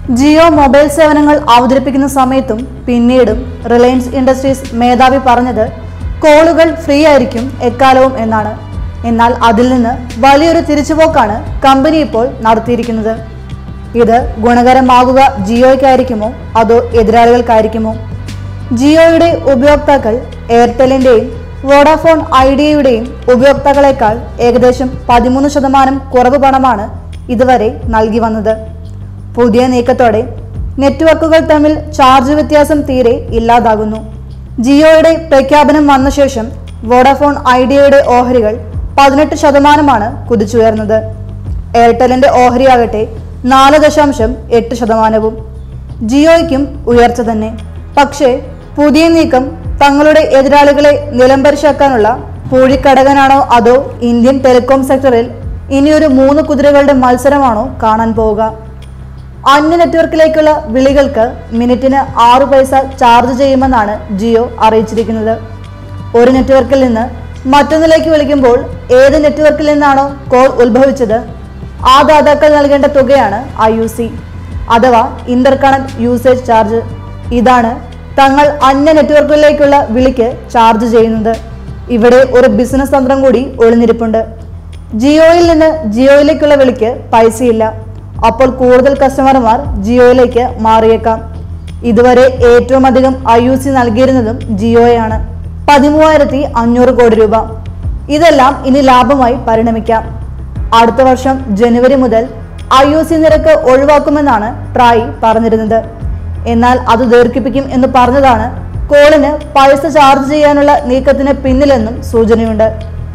Jio mobile സേവനങ്ങൾ അവതരിപ്പിക്കുന്ന സമയത്തും പിന്നീടും റിലയൻസ് ഇൻഡസ്ട്രീസ് മേധാവി പറഞ്ഞത് കോളുകൾ ഫ്രീ ആയിരിക്കും എക്കാലവും എന്നാണ് എന്നാൽ അതിൽ നിന്ന് വലിയൊരു തിരിച്ചുപോക്കാണ് കമ്പനി ഇപ്പോൾ നടത്തിയിരിക്കുന്നത് ഇത് ഗുണകരമാകുക ജിയോയ്ക്കായിരിക്കുമോ അതോ എതിരാളികൾക്കായിരിക്കുമോ ജിയോയുടെ ഉപയോക്താക്കൾ എയർടെലിന്റെയും വോഡാഫോൺ ഐഡിയയുടെയും ഉപയോക്താക്കളെക്കാൾ ഏകദേശം പതിമൂന്ന് ശതമാനം കുറവ് പണമാണ് ഇതുവരെ നൽകി വന്നത് പുതിയ നീക്കത്തോടെ നെറ്റ്വർക്കുകൾ തമ്മിൽ ചാർജ് വ്യത്യാസം തീരെ ഇല്ലാതാകുന്നു ജിയോയുടെ പ്രഖ്യാപനം വന്ന ശേഷം വോഡാഫോൺ ഐഡിയയുടെ ഓഹരികൾ പതിനെട്ട് ശതമാനമാണ് കുതിച്ചുയർന്നത് എയർടെലിന്റെ ഓഹരിയാകട്ടെ നാല് ദശാംശം എട്ട് ശതമാനവും ജിയോയ്ക്കും ഉയർച്ച തന്നെ പക്ഷേ പുതിയ നീക്കം തങ്ങളുടെ എതിരാളികളെ നിലംപരിശാക്കാനുള്ള പൂഴിക്കടകനാണോ അതോ ഇന്ത്യൻ ടെലികോം സെക്ടറിൽ ഇനിയൊരു മൂന്ന് കുതിരകളുടെ മത്സരമാണോ കാണാൻ പോവുക അന്യ നെറ്റ്വർക്കിലേക്കുള്ള വിളികൾക്ക് മിനിറ്റിന് ആറു പൈസ ചാർജ് ചെയ്യുമെന്നാണ് ജിയോ അറിയിച്ചിരിക്കുന്നത് ഒരു നെറ്റ്വർക്കിൽ നിന്ന് മറ്റൊന്നിലേക്ക് വിളിക്കുമ്പോൾ ഏത് നെറ്റ്വർക്കിൽ നിന്നാണോ കോൾ ഉത്ഭവിച്ചത് ആ ദാതാക്കൾ നൽകേണ്ട തുകയാണ് ഐ യു സി അഥവാ ഇന്റർ കണക്ട് യൂസേജ് ചാർജ് ഇതാണ് തങ്ങൾ അന്യ നെറ്റ്വർക്കുകളിലേക്കുള്ള വിളിക്ക് ചാർജ് ചെയ്യുന്നത് ഇവിടെ ഒരു ബിസിനസ് തന്ത്രം കൂടി ഒളിഞ്ഞിരിപ്പുണ്ട് ജിയോയിൽ നിന്ന് ജിയോയിലേക്കുള്ള വിളിക്ക് പൈസയില്ല അപ്പോൾ കൂടുതൽ കസ്റ്റമർമാർ ജിയോയിലേക്ക് മാറിയേക്കാം ഇതുവരെ ഏറ്റവും അധികം ഐ യു സി നൽകിയിരുന്നതും ജിയോയാണ് പതിമൂവായിരത്തി അഞ്ഞൂറ് കോടി രൂപ ഇതെല്ലാം ഇനി ലാഭമായി പരിണമിക്കാം അടുത്ത വർഷം ജനുവരി മുതൽ ഐ യു സി നിരക്ക് ഒഴിവാക്കുമെന്നാണ് ട്രായ് പറഞ്ഞിരുന്നത് എന്നാൽ അത് ദീർഘിപ്പിക്കും എന്ന് പറഞ്ഞതാണ് കോളിന് പൈസ ചാർജ് ചെയ്യാനുള്ള നീക്കത്തിന് പിന്നിലെന്നും സൂചനയുണ്ട്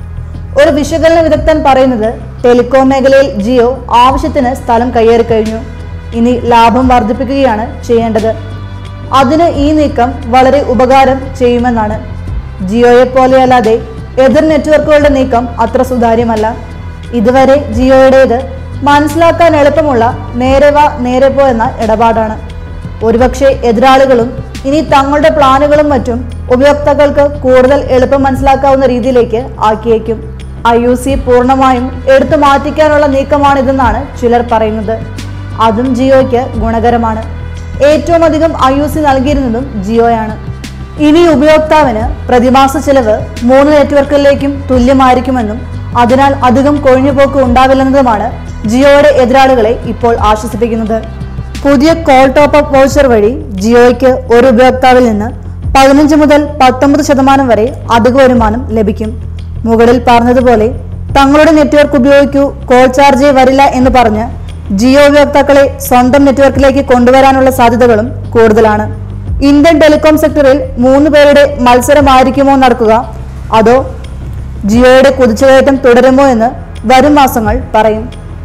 ഒരു വിശകലന വിദഗ്ധൻ പറയുന്നത് ടെലികോം മേഖലയിൽ ജിയോ ആവശ്യത്തിന് സ്ഥലം കയ്യേറി കഴിഞ്ഞു ഇനി ലാഭം വർദ്ധിപ്പിക്കുകയാണ് ചെയ്യേണ്ടത് അതിന് ഈ നീക്കം വളരെ ഉപകാരം ചെയ്യുമെന്നാണ് ജിയോയെ പോലെയല്ലാതെ എതിർ നെറ്റ്വർക്കുകളുടെ നീക്കം അത്ര സുതാര്യമല്ല ഇതുവരെ ജിയോയുടേത് മനസ്സിലാക്കാൻ എളുപ്പമുള്ള നേരെ വാ നേരെ പോ എന്ന ഇടപാടാണ് ഒരുപക്ഷെ എതിരാളികളും ഇനി തങ്ങളുടെ പ്ലാനുകളും മറ്റും ഉപയോക്താക്കൾക്ക് കൂടുതൽ എളുപ്പം മനസ്സിലാക്കാവുന്ന രീതിയിലേക്ക് ആക്കിയേക്കും ഐ യു സി പൂർണ്ണമായും എടുത്തു മാറ്റിക്കാനുള്ള നീക്കമാണിതെന്നാണ് ചിലർ പറയുന്നത് അതും ജിയോയ്ക്ക് ഗുണകരമാണ് ഏറ്റവും അധികം ഐ യു സി നൽകിയിരുന്നതും ജിയോയാണ് ഇനി ഉപയോക്താവിന് പ്രതിമാസ ചെലവ് മൂന്ന് നെറ്റ്വർക്കുകളിലേക്കും തുല്യമായിരിക്കുമെന്നും അതിനാൽ അധികം കൊഴിഞ്ഞുപോക്ക് ഉണ്ടാവില്ലെന്നതുമാണ് ജിയോയുടെ എതിരാളികളെ ഇപ്പോൾ ആശ്വസിപ്പിക്കുന്നത് പുതിയ കോൾ ടോപ്പ് അപ്പ് വൗച്ചർ വഴി ജിയോയ്ക്ക് ഒരു ഉപയോക്താവിൽ നിന്ന് പതിനഞ്ച് മുതൽ പത്തൊമ്പത് ശതമാനം വരെ അധിക വരുമാനം ലഭിക്കും മുകളിൽ പറഞ്ഞതുപോലെ തങ്ങളുടെ നെറ്റ്വർക്ക് ഉപയോഗിക്കൂ കോൾ ചാർജ് വരില്ല എന്ന് പറഞ്ഞ് ജിയോ ഉപയോക്താക്കളെ സ്വന്തം നെറ്റ്വർക്കിലേക്ക് കൊണ്ടുവരാനുള്ള സാധ്യതകളും കൂടുതലാണ് ഇന്ത്യൻ ടെലികോം സെക്ടറിൽ മൂന്ന് പേരുടെ മത്സരമായിരിക്കുമോ നടക്കുക അതോ ജിയോയുടെ കുതിച്ചുകയറ്റം തുടരുമോ എന്ന് വരും മാസങ്ങൾ പറയും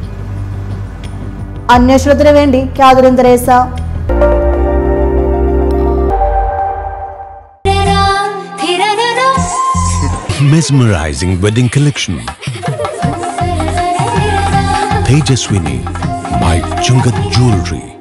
അന്വേഷണത്തിന് വേണ്ടി Catherine Teresa Mesmerizing wedding collection. Tejaswini by Chungat Jewelry.